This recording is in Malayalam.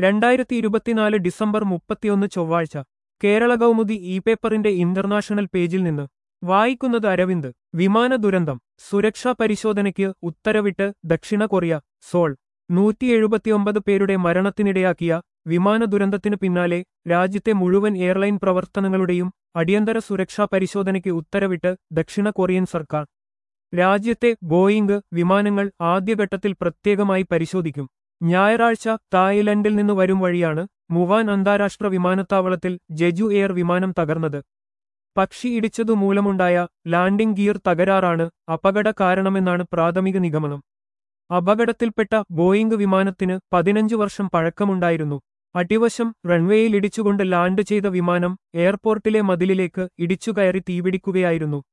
രണ്ടായിരത്തി ഇരുപത്തിനാല് ഡിസംബർ മുപ്പത്തിയൊന്ന് ചൊവ്വാഴ്ച കേരള കൗമുദി ഇ പേപ്പറിന്റെ ഇന്റർനാഷണൽ പേജിൽ നിന്ന് വായിക്കുന്നത് അരവിന്ദ് വിമാന ദുരന്തം സുരക്ഷാ പരിശോധനയ്ക്ക് ഉത്തരവിട്ട് ദക്ഷിണ കൊറിയ സോൾ നൂറ്റി എഴുപത്തിയൊമ്പത് പേരുടെ മരണത്തിനിടയാക്കിയ വിമാന ദുരന്തത്തിനു പിന്നാലെ രാജ്യത്തെ മുഴുവൻ എയർലൈൻ പ്രവർത്തനങ്ങളുടെയും അടിയന്തര സുരക്ഷാ പരിശോധനയ്ക്ക് ഉത്തരവിട്ട് ദക്ഷിണ കൊറിയൻ സർക്കാർ രാജ്യത്തെ ബോയിംഗ് വിമാനങ്ങൾ ആദ്യഘട്ടത്തിൽ പ്രത്യേകമായി പരിശോധിക്കും ഞായറാഴ്ച തായ്ലൻഡിൽ നിന്ന് വരും വഴിയാണ് മുവാൻ അന്താരാഷ്ട്ര വിമാനത്താവളത്തിൽ ജെജു എയർ വിമാനം തകർന്നത് പക്ഷി ഇടിച്ചതു മൂലമുണ്ടായ ലാൻഡിംഗ് ഗിയർ തകരാറാണ് അപകട കാരണമെന്നാണ് പ്രാഥമിക നിഗമനം അപകടത്തിൽപ്പെട്ട ബോയിംഗ് വിമാനത്തിന് പതിനഞ്ചു വർഷം പഴക്കമുണ്ടായിരുന്നു അടിവശം റൺവേയിൽ ഇടിച്ചുകൊണ്ട് ലാൻഡ് ചെയ്ത വിമാനം എയർപോർട്ടിലെ മതിലിലേക്ക് ഇടിച്ചുകയറി തീപിടിക്കുകയായിരുന്നു